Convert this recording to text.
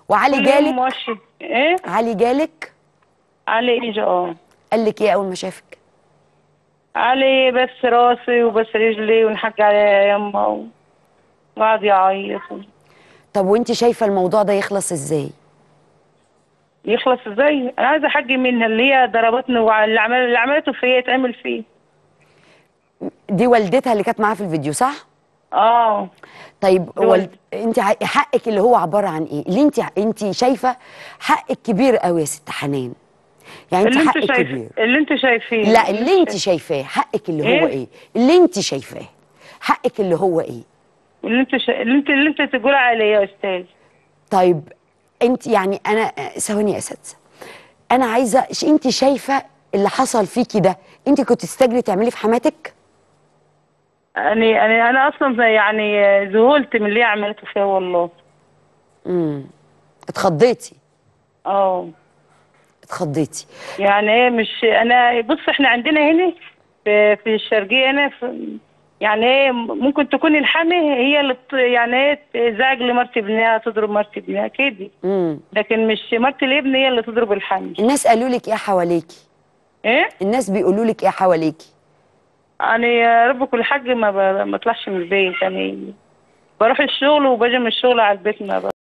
وعلي كل يوم جالك موشي ايه علي جالك علي اجى اه قال لك ايه اول ما شافك علي بس راسي وبس رجلي ونحك عليها يا يما و- وقعد يعيط طب وانت شايفه الموضوع ده يخلص ازاي يخلص ازاي انا عايزه حقي منها اللي هي ضربتني واللي عمل اللي عملته فيا يتعمل فيه دي والدتها اللي كانت معاها في الفيديو صح اه طيب دي والد... انت ع- حقك اللي هو عباره عن ايه اللي انت انت شايفه حقك كبير قوي يا ست حنان يعني انت اللي انت حقك شايف كبير اللي انت شايفيه لا اللي انت شايفاه حقك اللي هو إيه؟ ايه اللي انت شايفاه حقك اللي هو ايه اللي انت شا... اللي انت اللي انت تقول عليه يا استاذ طيب انت يعني انا ثواني يا اساتذه انا عايزه ش- انت شايفه اللي حصل فيكي ده انت كنت تستجري تعملي في حماتك يعني انا انا اصلا زي يعني ذهلت من اللي هي عملته فيها والله امم اتخضيتي اه اتخضيتي يعني ايه مش انا بص احنا عندنا هنا في, في الشرقيه هنا في يعني ايه ممكن تكون الحامي هي اللي بت- يعني ايه تزعج لمرت ابنها تضرب مرت ابنها كده امم لكن مش مرت الابن هي اللي تضرب الحامي الناس قالوا لك ايه حواليكي ايه الناس بيقولوا لك ايه حواليكي يعني يا رب كل حاجه ما ب- ما اطلعش من البيت يعني بروح الشغل وباجي من الشغل على البيت ما ب-